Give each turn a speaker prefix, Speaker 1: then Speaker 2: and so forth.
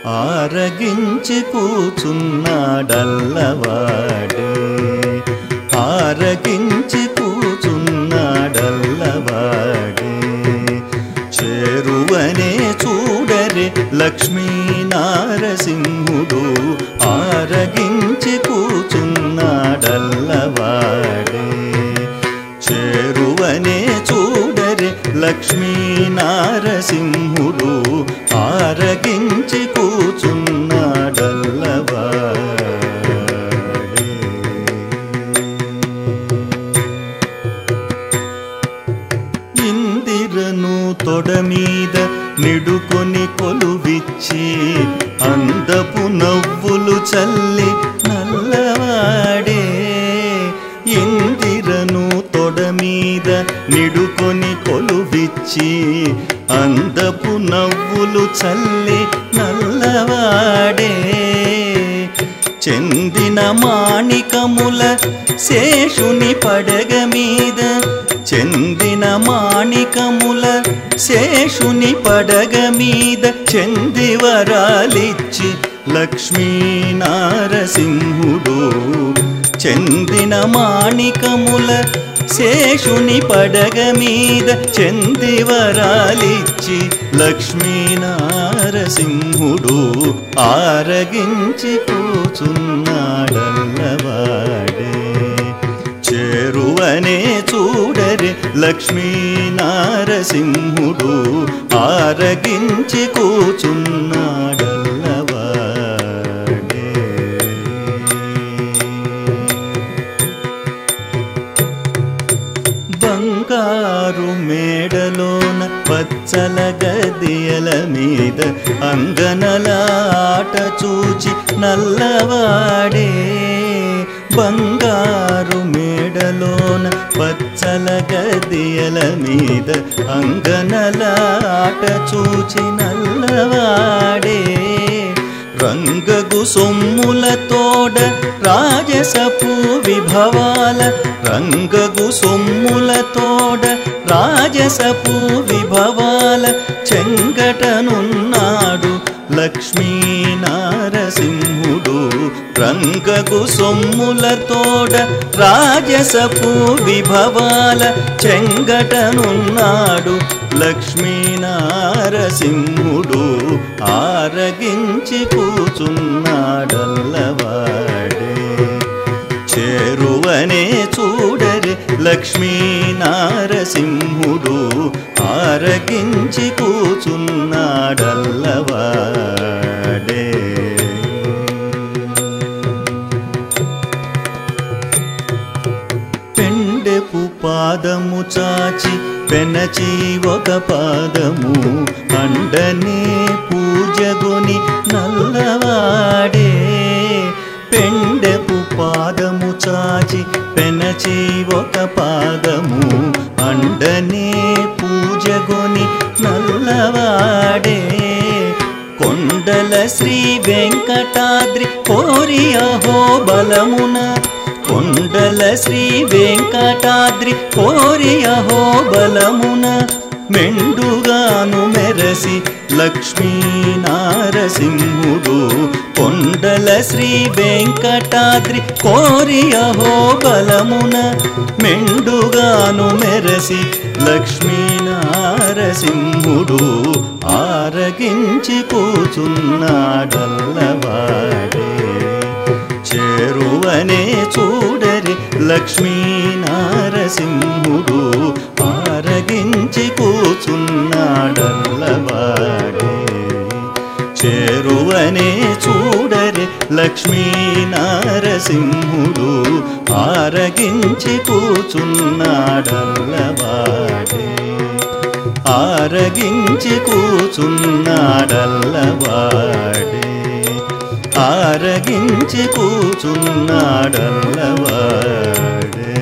Speaker 1: ఆరగించి కూచున్నాడల్లవాడే ఆరగించి కూచున్నాడల్లవాడే చేరువనే చూడరే లక్ష్మీ నారసింహుడు ఆరగించి కూచున్నాడల్లవాడే చేరువనే చూడరే లక్ష్మీ నారసింహుడు ఆరగించి కూచున్నాడల్లవాడే ఇందిరను తొడ మీద నిడుకొని కొలువిచ్చి అందపు నవ్వులు చల్లి నల్లవాడే ఇందిరను తొడ మీద నిడుకొని కొలువిచ్చి అందపు నవ్వులు చల్లి నల్లవాడే చెందిన మాణికముల శేషుని పడగ మీద చెందిన మాణికముల శేషుని పడగ మీద చెందివరాలిచ్చి లక్ష్మీ నారసింహుడు చెందిన మాణికముల శేషుని పడగ మీద చెందివరాలిచ్చి లక్ష్మీ నారసింహుడు ఆరగించి కూచున్నాడల్లవాడే చేరువనే చూడరే లక్ష్మీ నారసింహుడు ఆరగించి కూచున్నాడల్లవాడే బంగారు మేడలోన పచ్చల గదియల మీద అంగనల ఆట చూచి నల్లవాడే బంగారు మేడలోన పచ్చల గదియల మీద అంగనల ఆట చూచి నల్లవాడే రంగగు సొమ్ముల తోడ రాజసపు విభవాల రంగగు సొమ్ముల తోడ రాజసపు విభవాల చెంగటనున్నాడు లక్ష్మీ నారసింహుడు రంగగు సొమ్ముల తోడ రాజసపు విభవాల చెంగటనున్నాడు లక్ష్మీ నారసింహుడు ఆరగించి కూచున్నాడల్లవాడే చేరువనే చూడరే లక్ష్మీ నారసింహుడు ఆరగించి కూచున్నాడల్లవాడే పెండెపు పాదము చాచి పెనచి ఒక పాదము అండనే పూజగొని నల్లవాడే పెండెపు పాదము చాచి పెనచి ఒక పాదము అండనే పూజగొని నల్లవాడే కొండల శ్రీ వెంకటాద్రి కోరి అహో బలమున కొండల శ్రీ వెంకటాద్రి కోరి అహో బలమున మెండుగాను మెరసి లక్ష్మీ నారసింహుడు కొండల శ్రీ వెంకటాద్రి కోరి అహో బలమున మెండుగాను మెరసి లక్ష్మీ నారసింహుడు ఆరగించి కూచున్నాడల్లవాడే చేరువనే చూడరి లక్ష్మీ నారసింహుడు ఆరగించి కూచున్నాడల్లవాడే చేరువనే చూడరి లక్ష్మీ నారసింహుడు ఆరగించి కూచున్నాడల్లవాడే ఆరగించి కూచున్నాడల్లవాడే ఆరగించి కూచున్నాడల్లవాడే